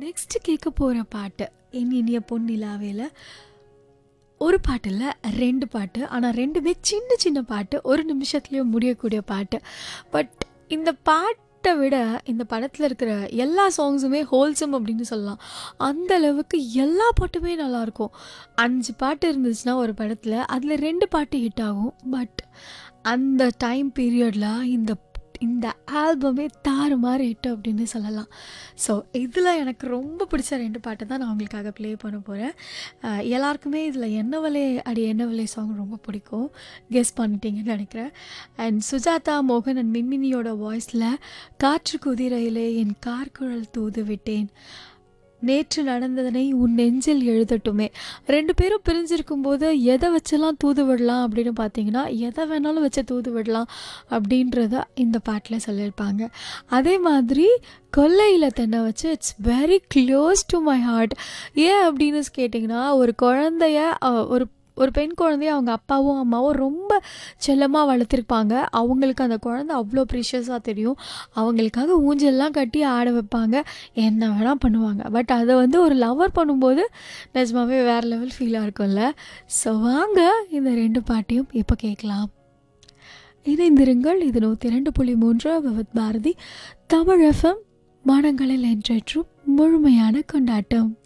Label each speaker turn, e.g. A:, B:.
A: next கேட்க போகிற பாட்டு என் இனிய பொன்னிலாவேல ஒரு பாட்டு இல்லை ரெண்டு பாட்டு ஆனால் ரெண்டுமே சின்ன சின்ன பாட்டு ஒரு நிமிஷத்துலேயும் முடியக்கூடிய பாட்டு பட் இந்த பாட்டை விட இந்த படத்தில் இருக்கிற எல்லா சாங்ஸுமே ஹோல்சம் அப்படின்னு சொல்லலாம் அந்த அளவுக்கு எல்லா பாட்டுமே நல்லாயிருக்கும் அஞ்சு பாட்டு இருந்துச்சுன்னா ஒரு படத்தில் அதில் ரெண்டு பாட்டு ஹிட் ஆகும் பட் அந்த டைம் பீரியடில் இந்த இந்த ஆல்பமே தாறு மாதிரி ஹிட் அப்படின்னு சொல்லலாம் ஸோ இதில் எனக்கு ரொம்ப பிடிச்ச ரெண்டு பாட்டு தான் நான் உங்களுக்காக ப்ளே பண்ண போகிறேன் எல்லாருக்குமே இதில் என்னவலே அடி என்னவலே சாங் ரொம்ப பிடிக்கும் கெஸ் பண்ணிட்டீங்கன்னு நினைக்கிறேன் அண்ட் சுஜாதா மோகன் அண்ட் மின்மினியோட வாய்ஸில் காற்று குதிரையிலே என் கார்குழல் தூது விட்டேன் நேற்று நடந்ததனை உன் நெஞ்சில் எழுதட்டுமே ரெண்டு பேரும் பிரிஞ்சிருக்கும் போது எதை வச்செல்லாம் தூது விடலாம் அப்படின்னு பார்த்தீங்கன்னா எதை வேணாலும் வச்சு தூது விடலாம் அப்படின்றத இந்த பாட்டில் சொல்லியிருப்பாங்க அதே மாதிரி கொல்லையில் தென்னை வச்சு it's very close to my heart ஏன் அப்படின்னு கேட்டிங்கன்னா ஒரு குழந்தைய அஹ், ஒரு ஒரு பெண் குழந்தைய அவங்க அப்பாவும் அம்மாவும் ரொம்ப செல்லமாக வளர்த்துருப்பாங்க அவங்களுக்கு அந்த குழந்தை அவ்வளோ ப்ரீஷியஸாக தெரியும் அவங்களுக்காக ஊஞ்சல்லாம் கட்டி ஆட வைப்பாங்க என்ன வேணால் பண்ணுவாங்க பட் அதை வந்து ஒரு லவர் பண்ணும்போது நிஜமாவே வேறு லெவல் ஃபீலாக இருக்கும்ல ஸோ வாங்க இந்த ரெண்டு பாட்டையும் இப்போ கேட்கலாம் இணைந்திருங்கள் இது நூற்றி ரெண்டு புள்ளி மூன்று விவத் பாரதி தமிழ் எஃப்எம் மனங்களில் என்றேற்றும் முழுமையான கொண்டாட்டம்